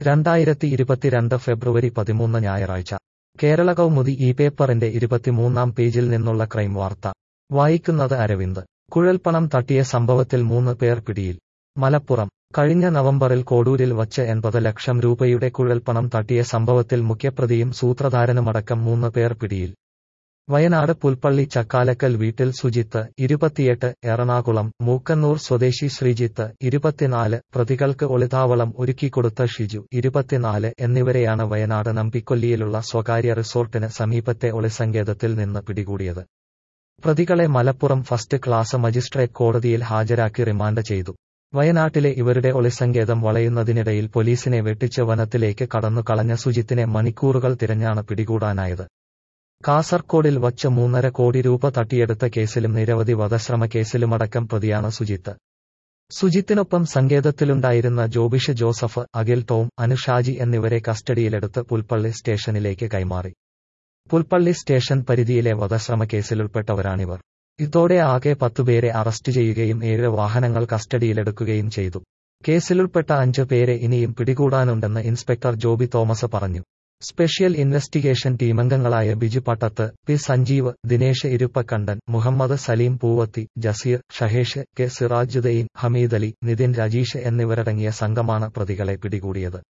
രണ്ടായിരത്തി ഇരുപത്തിരണ്ട് ഫെബ്രുവരി പതിമൂന്ന് ഞായറാഴ്ച കേരള കൗമുദി ഈ പേപ്പറിന്റെ ഇരുപത്തിമൂന്നാം പേജിൽ നിന്നുള്ള ക്രൈം വാർത്ത വായിക്കുന്നത് അരവിന്ദ് കുഴൽപ്പണം തട്ടിയ സംഭവത്തിൽ മൂന്ന് പേർ പിടിയിൽ മലപ്പുറം കഴിഞ്ഞ നവംബറിൽ കോഡൂരിൽ വച്ച് എൺപത് ലക്ഷം രൂപയുടെ കുഴൽപ്പണം തട്ടിയ സംഭവത്തിൽ മുഖ്യപ്രതിയും സൂത്രധാരനുമടക്കം മൂന്ന് പേർ പിടിയിൽ വയനാട് പുൽപ്പള്ളി ചക്കാലക്കൽ വീട്ടിൽ സുജിത്ത് ഇരുപത്തിയെട്ട് എറണാകുളം മൂക്കന്നൂർ സ്വദേശി ശ്രീജിത്ത് ഇരുപത്തിനാല് പ്രതികൾക്ക് ഒളിതാവളം ഒരുക്കിക്കൊടുത്ത ഷിജു ഇരുപത്തിനാല് എന്നിവരെയാണ് വയനാട് നമ്പിക്കൊല്ലിയിലുള്ള സ്വകാര്യ റിസോർട്ടിന് സമീപത്തെ ഒളിസങ്കേതത്തിൽ നിന്ന് പിടികൂടിയത് പ്രതികളെ മലപ്പുറം ഫസ്റ്റ് ക്ലാസ് മജിസ്ട്രേറ്റ് കോടതിയിൽ ഹാജരാക്കി റിമാൻഡ് ചെയ്തു വയനാട്ടിലെ ഇവരുടെ ഒളിസങ്കേതം വളയുന്നതിനിടയിൽ പോലീസിനെ വെട്ടിച്ച് വനത്തിലേക്ക് കടന്നു കളഞ്ഞ സുജിത്തിനെ മണിക്കൂറുകൾ തിരഞ്ഞാണ് പിടികൂടാനായത് കാസർകോടിൽ വച്ച് മൂന്നര കോടി രൂപ തട്ടിയെടുത്ത കേസിലും നിരവധി വധശ്രമ കേസിലുമടക്കം പ്രതിയാണ് സുജിത്ത് സുജിത്തിനൊപ്പം സങ്കേതത്തിലുണ്ടായിരുന്ന ജോബിഷ് ജോസഫ് അഖിൽ ടോം അനുഷാജി എന്നിവരെ കസ്റ്റഡിയിലെടുത്ത് പുൽപ്പള്ളി സ്റ്റേഷനിലേക്ക് കൈമാറി പുൽപ്പള്ളി സ്റ്റേഷൻ പരിധിയിലെ വധശ്രമ കേസിലുൾപ്പെട്ടവരാണിവർ ഇതോടെ ആകെ പത്തുപേരെ അറസ്റ്റ് ചെയ്യുകയും ഏഴ് വാഹനങ്ങൾ കസ്റ്റഡിയിലെടുക്കുകയും ചെയ്തു കേസിലുൾപ്പെട്ട അഞ്ച് പേരെ ഇനിയും പിടികൂടാനുണ്ടെന്ന് ഇൻസ്പെക്ടർ ജോബി തോമസ് പറഞ്ഞു സ്പെഷ്യൽ ഇൻവെസ്റ്റിഗേഷൻ ടീമംഗങ്ങളായ ബിജു പട്ടത്ത് പി സഞ്ജീവ് ദിനേശ് ഇരുപ്പക്കണ്ടൻ മുഹമ്മദ് സലീം പൂവത്തി ജസീർ ഷഹേഷ് കെ സിറാജുദ്ദീൻ ഹമീദ് അലി നിതിൻ രാജീഷ് എന്നിവരടങ്ങിയ സംഘമാണ് പ്രതികളെ പിടികൂടിയത്